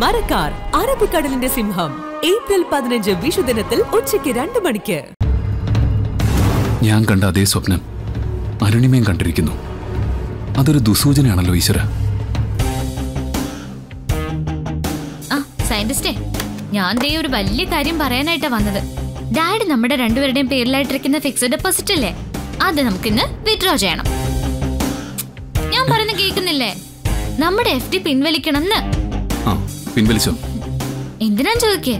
മരക്കാർ അറബിക്കടലിന്റെ സിംഹം ഏപ്രിൽ പതിനഞ്ച് വിഷുദിനത്തിൽ ഉച്ചയ്ക്ക് രണ്ട് മണിക്ക് ഞാൻ കണ്ട അതേ സ്വപ്നം അരുണിമയും കണ്ടിരിക്കുന്നു അതൊരു ദുസൂചനയാണല്ലോ ഈശ്വര ആ സയന്റിസ്റ്റേ ഞാൻ ദേ ഒരു വലിയ കാര്യം പറയാനായിട്ടാ വന്നത് ഡാഡി നമ്മുടെ രണ്ടുപേരുടെയും പേരിലായിട്ടിരിക്കുന്ന ഫിക്സഡ് ഡെപ്പോസിറ്റ് ഇല്ലേ അത് നമുക്കിന്ന് വിഡ്രോ ചെയ്യണം ഞാൻ പറയുന്ന കേൾക്കുന്നില്ലേ നമ്മുടെ എഫ് ഡി പിൻവലിക്കണമെന്ന് ആ പിൻവലിച്ചോ എന്തിനാ ചോദിക്കേ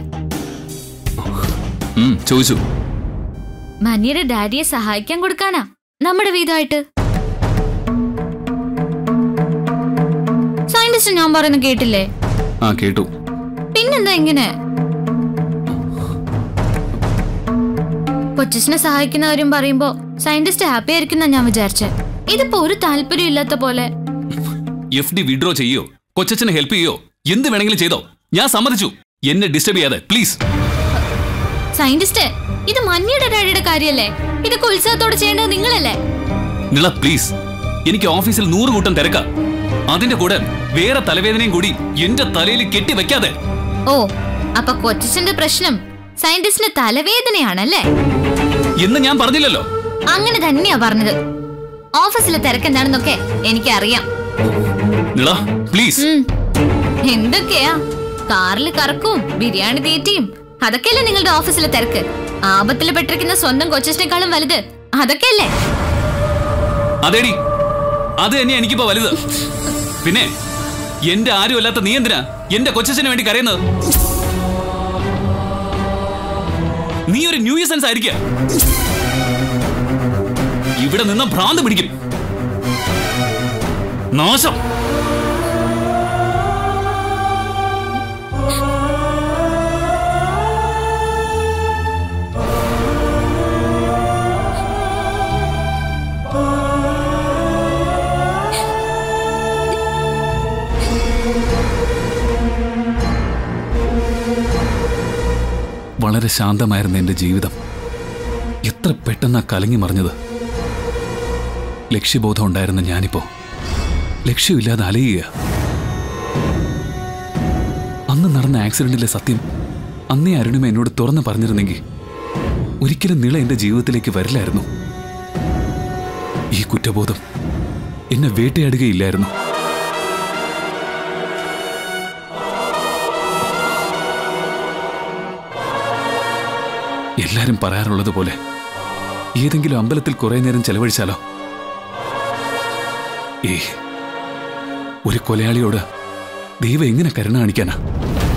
ഉം, ചോദിച്ചു മനിയുടെ ഡാഡിയെ സഹായിക്കാൻ കൊടുക്കാനാ നമ്മുടെ വീതമായിട്ട് സയന്റിസ്റ്റ് ഞാൻ പറയുന്ന കേട്ടില്ലേ ആ കേട്ടു പിന്നെന്താ ഇങ്ങനെ കൊച്ചസിനെ സഹായിക്കുന്ന കാര്യം പറയുമ്പോ സയന്റിസ്റ്റ് ഹാപ്പി ആയിരിക്കുന്ന ഞാൻ വിചാരിച്ചെ ഇതിപ്പോ ഒരു താല്പര്യം ഇല്ലാത്ത പോലെ എഫ് ഡി വിഡ്രോ ചെയ്യോ കൊച്ചച്ഛനെ ഹെൽപ്പ് ചെയ്യോ എന്ത് വേണമെങ്കിലും ചെയ്തോ ഞാൻ സമ്മതിച്ചു എന്നെ ഡിസ്റ്റർബ് ചെയ്യാതെ പ്ലീസ് സയന്റിസ്റ്റ് ഇത് മഞ്ഞയുടെ ഡാഡിയുടെ കാര്യല്ലേ ഇതൊക്കെ ഉത്സാഹത്തോടെ ചെയ്യേണ്ടത് നിങ്ങളല്ലേ നിള പ്ലീസ് എനിക്ക് ഓഫീസിൽ നൂറ് കൂട്ടം തിരക്ക അതിന്റെ കൂടെ വേറെ തലവേദനയും കൂടി എന്റെ തലയിൽ കെട്ടി വെക്കാതെ ഓ അപ്പൊ കൊച്ചച്ഛന്റെ പ്രശ്നം സയന്റിസ്റ്റിന് തലവേദനയാണല്ലേ എന്ന് ഞാൻ പറഞ്ഞില്ലല്ലോ അങ്ങനെ തന്നെയാ പറഞ്ഞത് ഓഫീസിലെ തിരക്കെന്താണെന്നൊക്കെ എനിക്കറിയാം നിള പ്ലീസ് ഉം. എന്തൊക്കെയാ കാറിൽ കറക്കും ബിരിയാണി തീറ്റിയും അതൊക്കെയല്ലേ നിങ്ങളുടെ ഓഫീസിലെ തിരക്ക് ആപത്തിൽ പെട്ടിരിക്കുന്ന സ്വന്തം കൊച്ചിനേക്കാളും വലുത് അതൊക്കെയല്ലേ അതേടി അത് തന്നെയാ എനിക്കിപ്പോ വലുത് പിന്നെ എന്റെ ആരും അല്ലാത്ത നീ എന്തിനാ എന്റെ കൊച്ചച്ഛന് വേണ്ടി കരയുന്നത് നീ ഒരു ന്യൂ സെൻസ് ആയിരിക്കുക ഇവിടെ നിന്ന് ഭ്രാന്ത് പിടിക്കും നാശം വളരെ ശാന്തമായിരുന്നു എന്റെ ജീവിതം എത്ര പെട്ടെന്നാ കലങ്ങി മറിഞ്ഞത് ലക്ഷ്യബോധം ഉണ്ടായിരുന്ന ഞാനിപ്പോ ലക്ഷ്യമില്ലാതെ അലയുക അന്ന് നടന്ന ആക്സിഡന്റിലെ സത്യം അന്നേ അരുണിമ എന്നോട് തുറന്ന് പറഞ്ഞിരുന്നെങ്കിൽ ഒരിക്കലും നിള എന്റെ ജീവിതത്തിലേക്ക് വരില്ലായിരുന്നു ഈ കുറ്റബോധം എന്നെ വേട്ടയാടുകയില്ലായിരുന്നു എല്ലാരും പറയാറുള്ളത് പോലെ ഏതെങ്കിലും അമ്പലത്തിൽ കുറെ നേരം ചെലവഴിച്ചാലോ ഏ ഒരു കൊലയാളിയോട് ദൈവം എങ്ങനെ കരുണ കാണിക്കാനാ